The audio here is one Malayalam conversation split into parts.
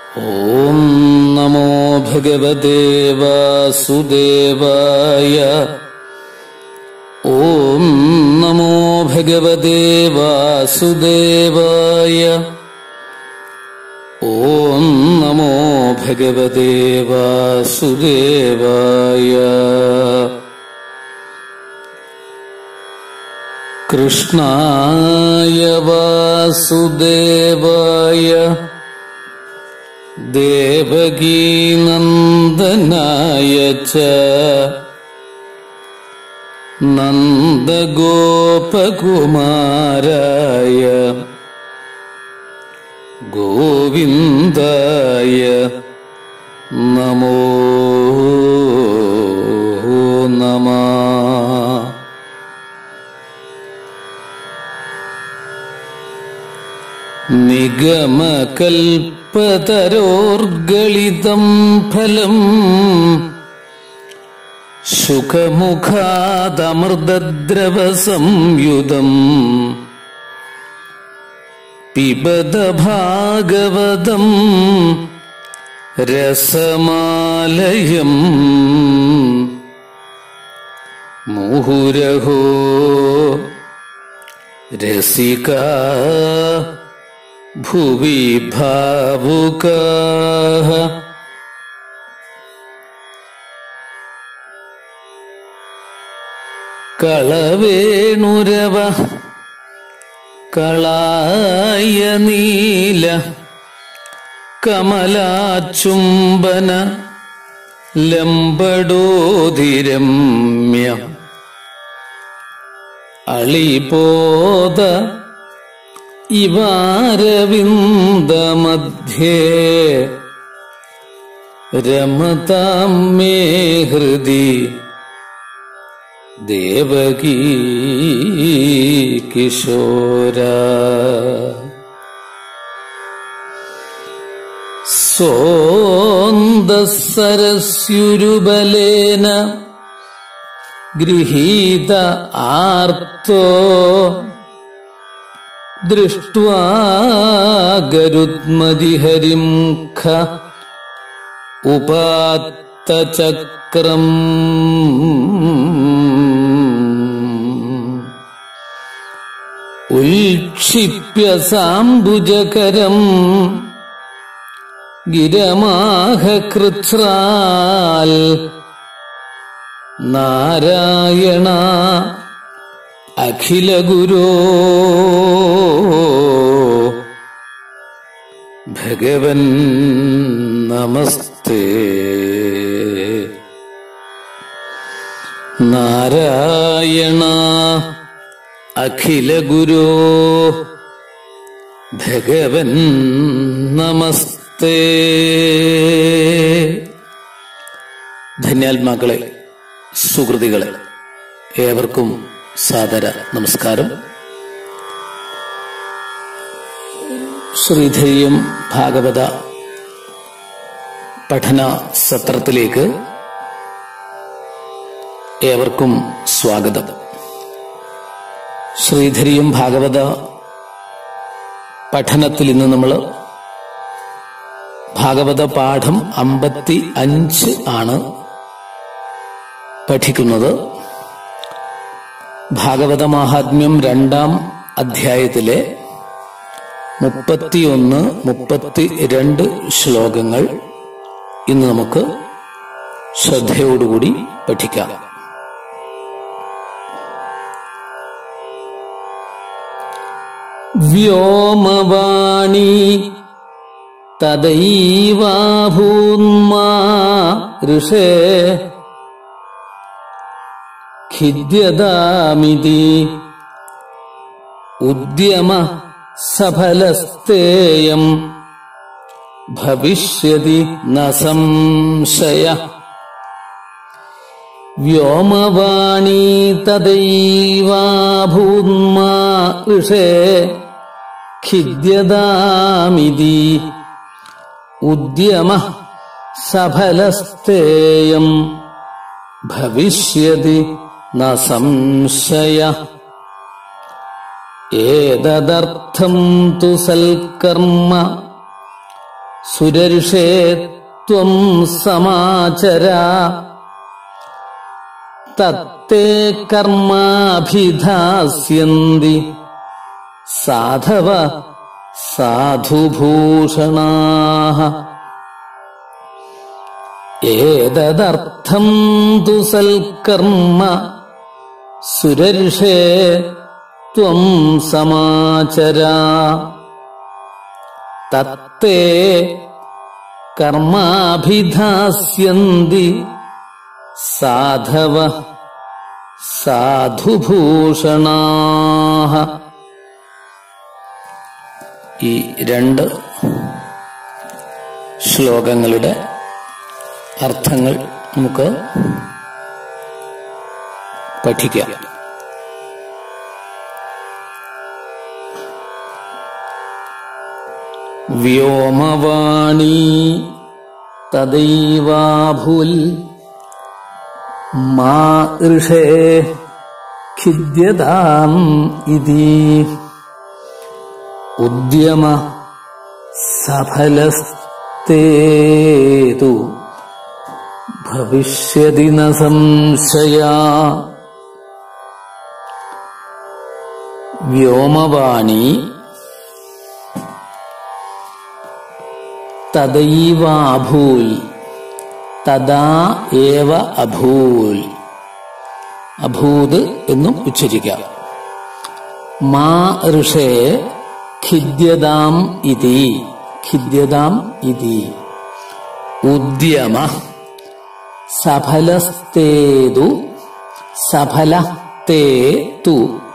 ॐ नमो भगवते वासुदेवाय ॐ नमो भगवते वासुदेवाय ॐ नमो भगवते वासुदेवाय कृष्णाय वासुदेवाय देवकीनन्दनाय च नन्दगोपकुमाराय गोविन्दाय नमो नमः നിഗമകൽപ്പതരോർഗളിതം ഫലം സുഖമുഖാദമൃതദ്രവസംയുതം പിബത ഭാഗവതം രസമാലയം മുഹുരഹോ രസിക ഭുവി ഭാവുകാः കളവേണുരവ കളായ നീല കമലാചുംബന ലംബടോതിരമ്യ അളിപോത ഇവാരവിന്ദമധ്യേ രമതാം മേ ഹൃദി ദേവകീ കിശോര സോന്ദസരസ്യുരുബലേന ഗൃഹീത ആർത്തോ ദൃഷ്ട്വാ ഗരുത്മതിഹരിം ഖ ഉപാത്തചക്രം ഉൽക്ഷിപ്യ സാംബുജകരം ഗിരമാഹ കൃത്രാൽ നാരായണ അഖില ഗുരോ ഭഗവൻ നമസ്തേ നാരായണ അഖില ഗുരോ ഭഗവൻ നമസ്തേ ധന്യാത്മാക്കളെ സുഹൃതികളെ ഏവർക്കും സാദര നമസ്കാരം ശ്രീധരിയും ഭാഗവത പഠന സത്രത്തിലേക്ക് ഏവർക്കും സ്വാഗതം ശ്രീധരിയും ഭാഗവത പഠനത്തിൽ ഇന്ന് നമ്മൾ ഭാഗവത പാഠം അമ്പത്തി അഞ്ച് ആണ് പഠിക്കുന്നത് ഭാഗവത മാഹാത്മ്യം രണ്ടാം അധ്യായത്തിലെ മുപ്പത്തിയൊന്ന് മുപ്പത്തി രണ്ട് ശ്ലോകങ്ങൾ ഇന്ന് നമുക്ക് ശ്രദ്ധയോടുകൂടി പഠിക്കാം വ്യോമവാണി തദൈവാഭൂന്മാ ഋഷേ ഖിദ്യതാമിതി ഉദ്യമ സഫലസ്തേയം ഭവിഷ്യതി ന സംശയ വ്യോമവാണി തദൈവാഭൂന്മാ ഋഷേ ഖിദ്യതാമിതി ഉദ്യമ സഫലസ്തേയം ഭവിഷ്യതി ന സംശയ ഏതദർത്ഥം തു സൽക്കർമ്മ സുരർഷേ ത്വം സമാചര തത്തേ കർമാഭിധാസ്യന്തി സാധവ സാധുഭൂഷണാ ഏതദർത്ഥം തു സൽക്കർമ്മ സുരർഷേ ത്വം സമാചര തത്തേ കർമാഭിധാസ്യന്തി സാധവ സാധുഭൂഷണാ ഈ രണ്ട് ശ്ലോകങ്ങളുടെ അർത്ഥങ്ങൾ നമുക്ക് പഠിക്കാം വ്യോമവാണി തദൈവാഭുൽ മാ ഋഷേ ഖിദ്യതാം ഇതി ഉദ്യമ സഫലസ്തേതു ഭവിഷ്യതി ന സംശയ വ്യോമവാണി തദൈവാഭൂൽ തദാ ഏവ അഭൂൽ അഭൂത് എന്നും ഉച്ചരിക്കാം മാ ഋഷേ ഖിദ്യതാം ഇതി ഖിദ്യതാം ഇതി ഉദ്യമ സഫലസ്തേതു സഫല തേതു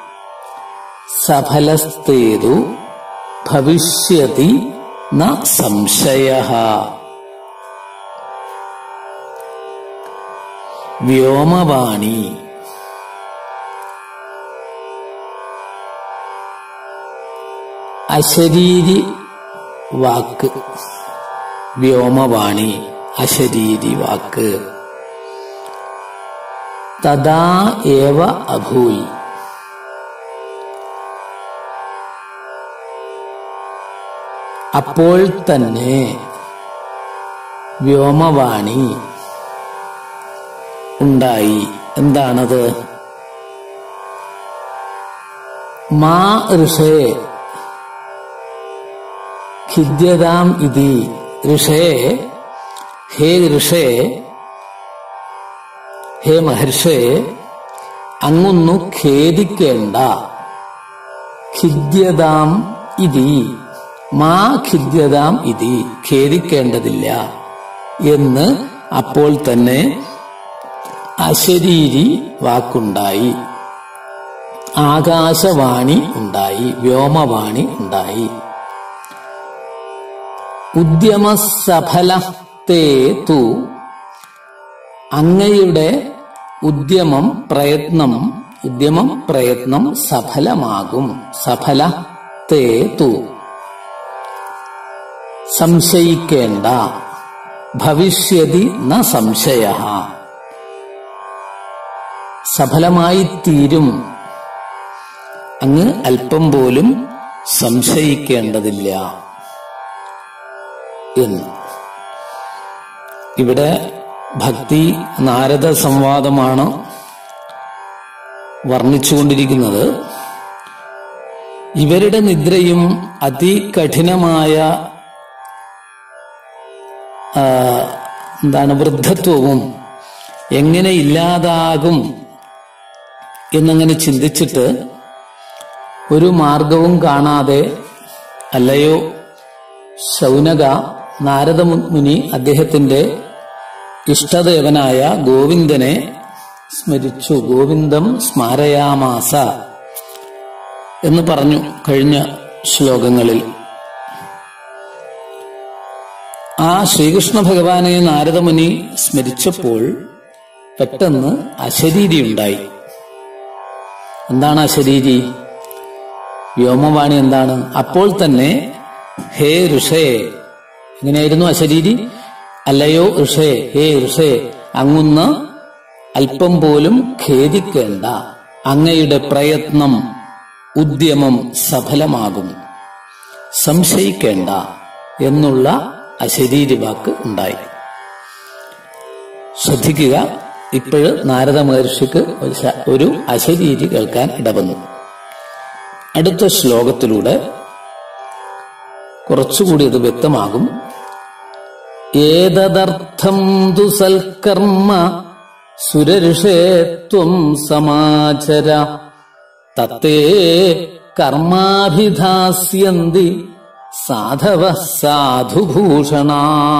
സഫലസ്തേതു ഭവിഷ്യതി ന സംശയ വ്യോമവാണി അശരീരി വാക്ക് വ്യോമവാണി അശരീരി വാക്ക് തദാ ഏവ അഭൂൽ അപ്പോൾ തന്നെ വ്യോമവാണി ഉണ്ടായി എന്താണത് മാ ഋഷേ ഖിദ്യതാം ഇതി ഋഷേ ഹേ ഋഷേ ഹേ മഹർഷേ അങ്ങൊന്നു ഖേദിക്കേണ്ട ഖിദ്യതാം ഇതി മാ ഖിദ്യതാം ഇതി ഖേദിക്കേണ്ടതില്ല എന്ന് അപ്പോൾ തന്നെ അശരീരി വാക്കുണ്ടായി ആകാശവാണി ഉണ്ടായി വ്യോമവാണി ഉണ്ടായി ഉദ്യമസഫല തേതു അങ്ങയുടെ ഉദ്യമം പ്രയത്നം ഉദ്യമം പ്രയത്നം സഫലമാകും സഫല തേതു സംശയിക്കേണ്ട ഭവിഷ്യതി ന സംശയ സഫലമായി തീരും അങ്ങ് അല്പം പോലും സംശയിക്കേണ്ടതില്ല എന്ന് ഇവിടെ ഭക്തി നാരദ സംവാദമാണ് വർണ്ണിച്ചുകൊണ്ടിരിക്കുന്നത് ഇവരുടെ നിദ്രയും അതികഠിനമായ ആ, എന്താണ് വൃദ്ധത്വവും എങ്ങനെ ഇല്ലാതാകും എന്നങ്ങനെ ചിന്തിച്ചിട്ട് ഒരു മാർഗവും കാണാതെ അല്ലയോ ശൗനക നാരദ മുനി അദ്ദേഹത്തിന്റെ ഇഷ്ടദേവനായ ഗോവിന്ദനെ സ്മരിച്ചു ഗോവിന്ദം സ്മാരയാമാസ എന്ന് പറഞ്ഞു കഴിഞ്ഞ ശ്ലോകങ്ങളിൽ ആ ശ്രീകൃഷ്ണ ഭഗവാനെ നാരദമുനി സ്മരിച്ചപ്പോൾ പെട്ടെന്ന് അശരീരി ഉണ്ടായി എന്താണ് അശരീരി വ്യോമവാണി എന്താണ് അപ്പോൾ തന്നെ ഹേ ഋഷേ എങ്ങനെയായിരുന്നു അശരീരി അല്ലയോ ഋഷേ ഹേ ഋഷേ അങ്ങുന്ന് അല്പം പോലും ഖേദിക്കേണ്ട അങ്ങയുടെ പ്രയത്നം ഉദ്യമം സഫലമാകും സംശയിക്കേണ്ട എന്നുള്ള അശരീരി വാക്ക് ഉണ്ടായി ശ്രദ്ധിക്കുക ഇപ്പോഴ് നാരദ മഹർഷിക്ക് ഒരു ശ- ഒരു അശരീരി കേൾക്കാൻ ഇടവന്നു അടുത്ത ശ്ലോകത്തിലൂടെ കുറച്ചുകൂടി ഇത് വ്യക്തമാകും ഏതദർത്ഥം തു സൽക്കർമ്മ സുരർഷേത്വം സമാചര തത്തേ കർമാഭിധാസ്യന്തി സാധവ സാധുഭൂഷണാ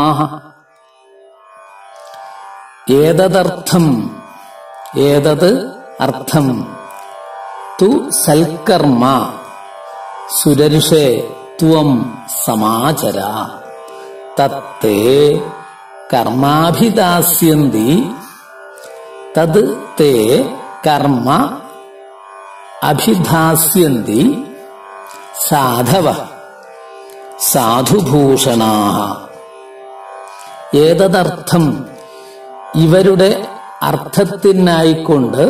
ഏതദർത്ഥം ഏതത് അർത്ഥം തു സൽക്കർമ്മ സുരർഷേ ത്വം സമാചര തത്തേ കർമാഭിദാസ്യന്തി തത് തേ കർമ്മ അഭിധാസ്യന്തി സാധവ സാധുഭൂഷണാ ഏതദർത്ഥം ഇവരുടെ അർത്ഥത്തിനായിക്കൊണ്ട്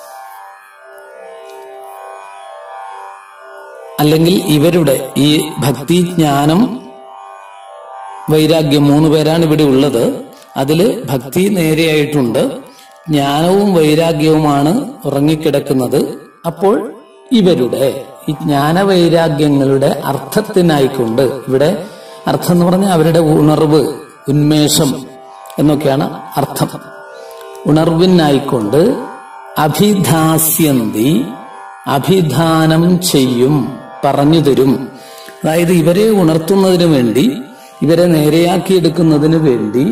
അല്ലെങ്കിൽ ഇവരുടെ ഈ ഭക്തിജ്ഞാനം വൈരാഗ്യം മൂന്ന് പേരാണ് ഇവിടെ ഉള്ളത് അതില് ഭക്തി നേരെയായിട്ടുണ്ട് ജ്ഞാനവും വൈരാഗ്യവുമാണ് ഉറങ്ങിക്കിടക്കുന്നത് അപ്പോൾ ഇവരുടെ ഈ ജ്ഞാനവൈരാഗ്യങ്ങളുടെ അർത്ഥത്തിനായിക്കൊണ്ട് ഇവിടെ അർത്ഥം എന്ന് പറഞ്ഞാൽ അവരുടെ ഉണർവ് ഉന്മേഷം എന്നൊക്കെയാണ് അർത്ഥം ഉണർവിനായിക്കൊണ്ട് അഭിധാസ്യന്തി അഭിധാനം ചെയ്യും പറഞ്ഞു തരും അതായത് ഇവരെ ഉണർത്തുന്നതിന് വേണ്ടി ഇവരെ നേരെയാക്കിയെടുക്കുന്നതിന് വേണ്ടി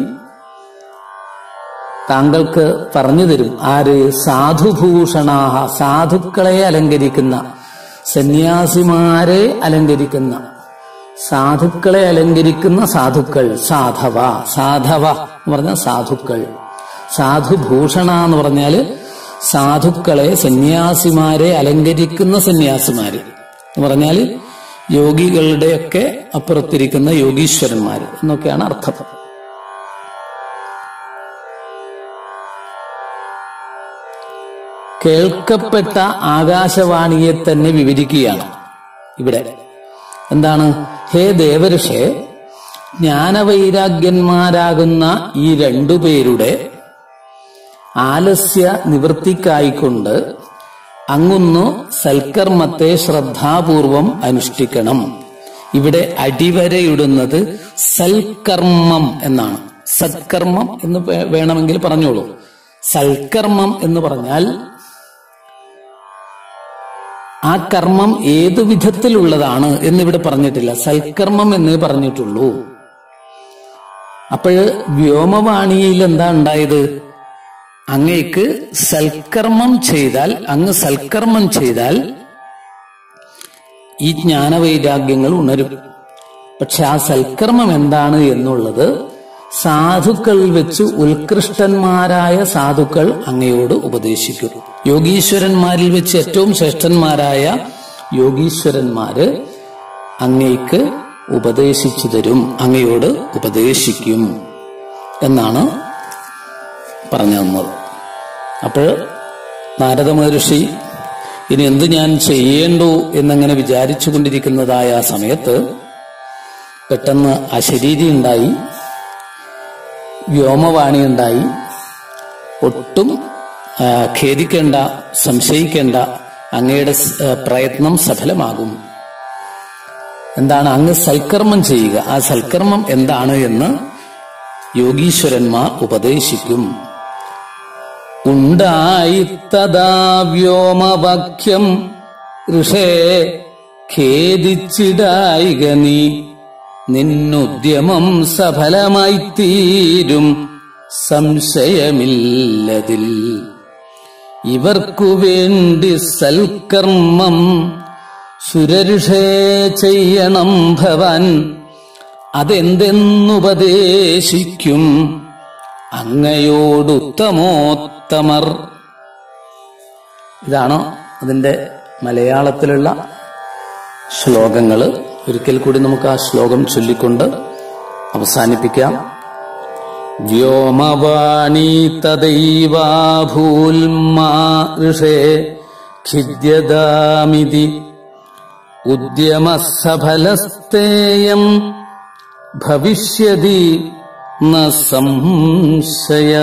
താങ്കൾക്ക് പറഞ്ഞു തരും ആര് സാധുഭൂഷണാഹ സാധുക്കളെ അലങ്കരിക്കുന്ന സന്യാസിമാരെ അലങ്കരിക്കുന്ന സാധുക്കളെ അലങ്കരിക്കുന്ന സാധുക്കൾ സാധവ സാധവ എന്ന് പറഞ്ഞ സാധുക്കൾ സാധുഭൂഷണ എന്ന് പറഞ്ഞാല് സാധുക്കളെ സന്യാസിമാരെ അലങ്കരിക്കുന്ന സന്യാസിമാര് എന്ന് പറഞ്ഞാല് യോഗികളുടെയൊക്കെ അപ്പുറത്തിരിക്കുന്ന യോഗീശ്വരന്മാര് എന്നൊക്കെയാണ് അർത്ഥം കേൾക്കപ്പെട്ട ആകാശവാണിയെ തന്നെ വിവരിക്കുകയാണ് ഇവിടെ എന്താണ് ഹേ ദേവഋഷെ ജ്ഞാനവൈരാഗ്യന്മാരാകുന്ന ഈ രണ്ടുപേരുടെ ആലസ്യ നിവൃത്തിക്കായിക്കൊണ്ട് അങ്ങുന്നു സൽക്കർമ്മത്തെ ശ്രദ്ധാപൂർവം അനുഷ്ഠിക്കണം ഇവിടെ അടിവരയിടുന്നത് സൽക്കർമ്മം എന്നാണ് സത്കർമ്മം എന്ന് വേ- വേണമെങ്കിൽ പറഞ്ഞോളൂ സൽക്കർമ്മം എന്ന് പറഞ്ഞാൽ ആ കർമ്മം ഏതു വിധത്തിലുള്ളതാണ് എന്നിവിടെ പറഞ്ഞിട്ടില്ല സൽക്കർമ്മം എന്നേ പറഞ്ഞിട്ടുള്ളൂ അപ്പോഴ് വ്യോമവാണിയിൽ എന്താ ഉണ്ടായത് അങ്ങേക്ക് സൽക്കർമ്മം ചെയ്താൽ അങ്ങ് സൽക്കർമ്മം ചെയ്താൽ ഈ ജ്ഞാനവൈരാഗ്യങ്ങൾ ഉണരും പക്ഷെ ആ സൽക്കർമ്മം എന്താണ് എന്നുള്ളത് സാധുക്കളിൽ വെച്ച് ഉത്കൃഷ്ടന്മാരായ സാധുക്കൾ അങ്ങയോട് ഉപദേശിക്കും യോഗീശ്വരന്മാരിൽ വെച്ച് ഏറ്റവും ശ്രേഷ്ഠന്മാരായ യോഗീശ്വരന്മാര് അങ്ങേക്ക് ഉപദേശിച്ചു തരും അങ്ങയോട് ഉപദേശിക്കും എന്നാണ് പറഞ്ഞു തന്നത് അപ്പോൾ നാരദ മഹർഷി ഇനി എന്ത് ഞാൻ ചെയ്യേണ്ടു എന്നങ്ങനെ വിചാരിച്ചു കൊണ്ടിരിക്കുന്നതായ ആ സമയത്ത് പെട്ടെന്ന് അശരീരി ഉണ്ടായി വ്യോമവാണി ഉണ്ടായി ഒട്ടും ആ, ഖേദിക്കേണ്ട സംശയിക്കേണ്ട അങ്ങയുടെ സ്- ആ, പ്രയത്നം സഫലമാകും എന്താണ് അങ്ങ് സൽക്കർമ്മം ചെയ്യുക ആ സൽക്കർമ്മം എന്താണ് എന്ന് യോഗീശ്വരന്മാർ ഉപദേശിക്കും ഉണ്ടായിത്തതാ വ്യോമവാക്യം ഋഷേ ഖേദിച്ചിടായിക നീ നിന്നുദ്യമം സഫലമായി തീരും സംശയമില്ലതിൽ ഇവർക്കു വേണ്ടി സൽക്കർമ്മം സുരരുഷേ ചെയ്യണം ഭവാൻ അതെന്തെന്നുപദേശിക്കും അങ്ങയോടുത്തമോത്തമർ ഇതാണ് അതിന്റെ മലയാളത്തിലുള്ള ശ്ലോകങ്ങള് ഒരിക്കൽ കൂടി നമുക്ക് ആ ശ്ലോകം ചൊല്ലിക്കൊണ്ട് അവസാനിപ്പിക്കാം വ്യോമവാണീ തദൈവാഭൂൽമാ ഋഷേ ഖിദ്യതാമിതി ഉദ്യമസഫലസ്തേയം ഭവിഷ്യതി ന സംശയ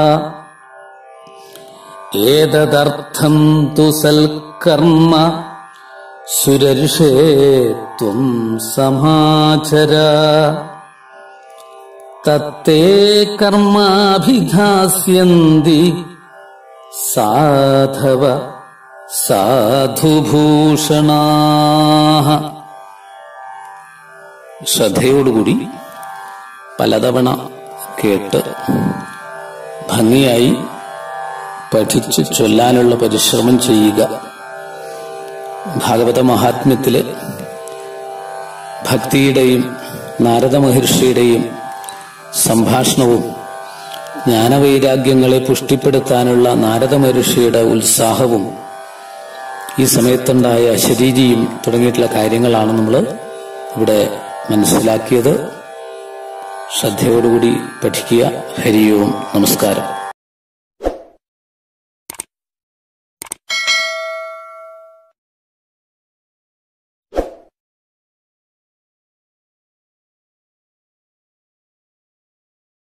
ഏതദർത്ഥം തു സൽക്കർമ്മ സുരർഷേ ത്വം സമാചര തത്തേ കർമാഭിധാസ്യന്തി സാധവ സാധുഭൂഷണാ ശ്രദ്ധയോടുകൂടി പലതവണ കേട്ട് ഭംഗിയായി പഠിച്ചു ചൊല്ലാനുള്ള പരിശ്രമം ചെയ്യുക ഭാഗവത മഹാത്മ്യത്തില് ഭക്തിയുടെയും നാരദ മഹർഷിയുടെയും സംഭാഷണവും ജ്ഞാനവൈരാഗ്യങ്ങളെ പുഷ്ടിപ്പെടുത്താനുള്ള നാരദ മഹർഷിയുടെ ഉത്സാഹവും ഈ സമയത്തുണ്ടായ അശരീരിയും തുടങ്ങിയിട്ടുള്ള കാര്യങ്ങളാണ് നമ്മൾ ഇവിടെ മനസ്സിലാക്കിയത് ശ്രദ്ധയോടുകൂടി പഠിക്കുക ഹരിയോം നമസ്കാരം